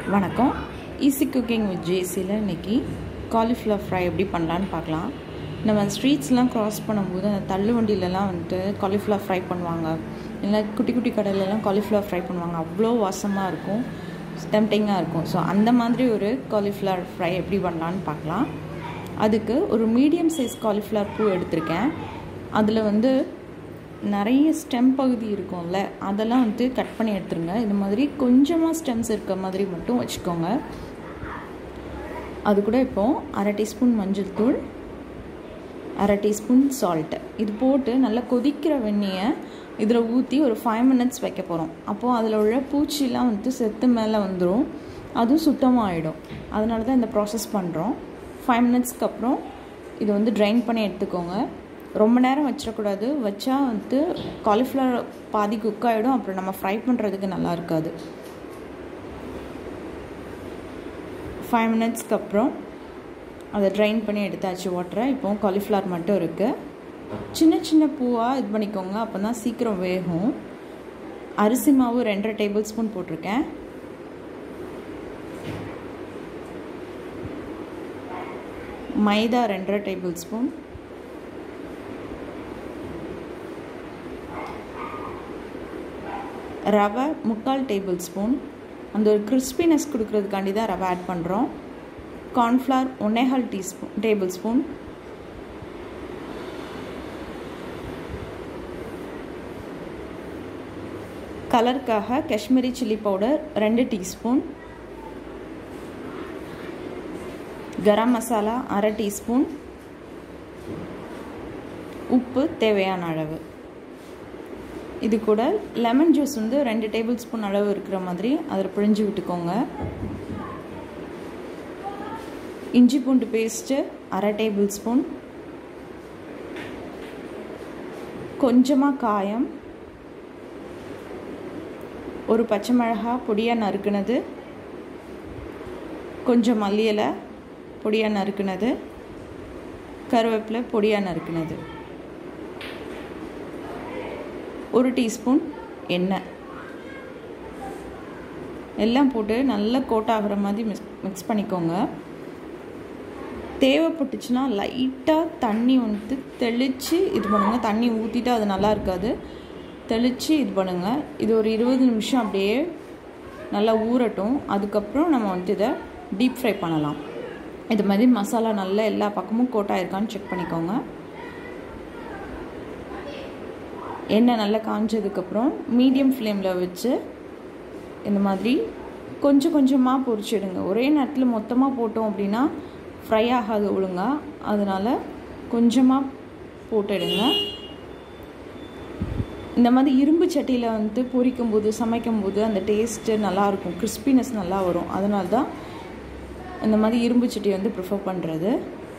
வணக்கம் easy cooking with ஜேசியில் இன்றைக்கி cauliflower fry எப்படி பண்ணலான்னு பார்க்கலாம் நம்ம ஸ்ட்ரீட்ஸ்லாம் க்ராஸ் பண்ணும்போது அந்த தள்ளு வண்டியிலலாம் வந்துட்டு காலிஃப்ளவர் ஃப்ரை பண்ணுவாங்க இல்லை குட்டி குட்டி கடையிலலாம் காலிஃப்ளவர் ஃப்ரை பண்ணுவாங்க அவ்வளோ வாசமாக இருக்கும் டெம்டிங்காக இருக்கும் ஸோ அந்த மாதிரி ஒரு காலிஃப்ளவர் ஃப்ரை எப்படி பண்ணலான்னு பார்க்கலாம் அதுக்கு ஒரு மீடியம் சைஸ் காலிஃப்ளவர் பூ எடுத்திருக்கேன் அதில் வந்து நிறைய ஸ்டெம் பகுதி இருக்கும்ல அதெல்லாம் வந்து கட் பண்ணி எடுத்துருங்க இது மாதிரி கொஞ்சமாக ஸ்டெம்ஸ் இருக்க மாதிரி மட்டும் வச்சுக்கோங்க அது கூட இப்போ அரை டீஸ்பூன் மஞ்சள் தூள் அரை டீஸ்பூன் சால்ட்டு இது போட்டு நல்லா கொதிக்கிற வெந்நியை இதில் ஊற்றி ஒரு ஃபைவ் மினிட்ஸ் வைக்க போகிறோம் அப்போது அதில் உள்ள பூச்சிலாம் வந்து செத்து மேலே வந்துடும் அதுவும் சுத்தமாக ஆகிடும் அதனால தான் இந்த ப்ராசஸ் பண்ணுறோம் ஃபைவ் மினிட்ஸ்க்கு அப்புறம் இது வந்து ட்ரைன் பண்ணி எடுத்துக்கோங்க ரொம்ப நேரம் வச்சிடக்கூடாது வச்சா வந்து காலிஃப்ளவர் பாதி குக் ஆகிடும் அப்புறம் நம்ம ஃப்ரை பண்ணுறதுக்கு நல்லா இருக்காது ஃபைவ் மினிட்ஸ்க்கு அப்புறம் அதை ட்ரைன் பண்ணி எடுத்தாச்சு வாட்டரை இப்போ காலிஃப்ளவர் மட்டும் இருக்குது சின்ன சின்ன பூவாக இது பண்ணிக்கோங்க அப்போ தான் சீக்கிரம் வேகும் அரிசி மாவு ரெண்டரை டேபிள் ஸ்பூன் போட்டிருக்கேன் மைதா ரெண்டரை டேபிள் ஸ்பூன் ரவை முக்கால் டேபிள் ஸ்பூன் அந்த ஒரு கிறிஸ்பினஸ் கொடுக்கறதுக்காண்டி தான் ரவை ஆட் பண்ணுறோம் கார்ன்ஃப்ளவர் ஒன்னேகால் டீஸ்பூன் டேபிள் ஸ்பூன் கலருக்காக காஷ்மீரி சில்லி பவுடர் ரெண்டு டீஸ்பூன் கரம் மசாலா அரை டீஸ்பூன் உப்பு தேவையான அளவு இது கூட லெமன் ஜூஸ் வந்து ரெண்டு டேபிள் ஸ்பூன் அளவு இருக்கிற மாதிரி அதில் பிழிஞ்சு விட்டுக்கோங்க இஞ்சி பூண்டு பேஸ்ட்டு அரை டேபிள் ஸ்பூன் கொஞ்சமாக காயம் ஒரு பச்சை மிளகா பொடியாக நறுக்குனது கொஞ்சம் மல்லி இலை பொடியாக நறுக்குனது கருவேப்பிலை பொடியாக நறுக்குனது ஒரு டீஸ்பூன் எண்ணெய் எல்லாம் போட்டு நல்லா கோட் ஆகிற மாதிரி மிக்ஸ் மிக்ஸ் பண்ணிக்கோங்க தேவைப்பட்டுச்சுன்னா லைட்டாக தண்ணி வந்து தெளித்து இது பண்ணுங்கள் தண்ணி ஊற்றிட்டு அது நல்லா இருக்காது தெளித்து இது பண்ணுங்கள் இது ஒரு இருபது நிமிஷம் அப்படியே நல்லா ஊறட்டும் அதுக்கப்புறம் நம்ம வந்து இதை டீப் ஃப்ரை பண்ணலாம் இது மாதிரி மசாலா நல்லா எல்லா பக்கமும் கோட் ஆயிருக்கான்னு செக் பண்ணிக்கோங்க எண்ணெய் நல்லா காஞ்சதுக்கப்புறம் மீடியம் ஃப்ளேமில் வச்சு இந்த மாதிரி கொஞ்சம் கொஞ்சமாக பொரிச்சிடுங்க ஒரே நேரத்தில் மொத்தமாக போட்டோம் அப்படின்னா ஃப்ரை ஆகாது ஒழுங்காக அதனால் கொஞ்சமாக போட்டுடுங்க இந்த மாதிரி இரும்பு சட்டியில் வந்து பொரிக்கும் போது சமைக்கும் போது அந்த டேஸ்ட்டு நல்லாயிருக்கும் கிறிஸ்பினஸ் நல்லா வரும் அதனால தான் இந்த மாதிரி இரும்பு சட்டி வந்து ப்ரிஃபர் பண்ணுறது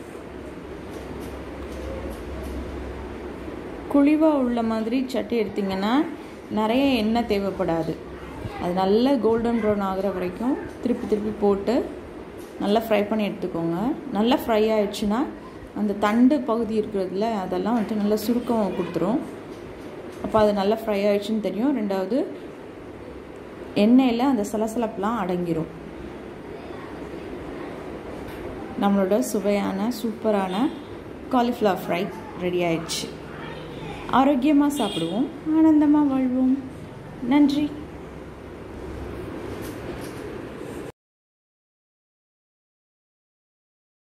குழிவாக உள்ள மாதிரி சட்டி எடுத்திங்கன்னா நிறைய எண்ணெய் தேவைப்படாது அது நல்லா கோல்டன் ப்ரௌன் ஆகிற வரைக்கும் திருப்பி திருப்பி போட்டு நல்லா ஃப்ரை பண்ணி எடுத்துக்கோங்க நல்லா ஃப்ரை ஆயிடுச்சுன்னா அந்த தண்டு பகுதி இருக்கிறதுல அதெல்லாம் வந்துட்டு நல்லா சுருக்கம் கொடுத்துரும் அப்போ அது நல்லா ஃப்ரை ஆயிடுச்சுன்னு தெரியும் ரெண்டாவது எண்ணெயில் அந்த சலசலப்பெலாம் அடங்கிரும் நம்மளோட சுவையான சூப்பரான காலிஃப்ளவர் ஃப்ரை ரெடி ஆயிடுச்சு ஆரோக்கியமாக சாப்பிடுவோம் ஆனந்தமாக வாழ்வோம் நன்றி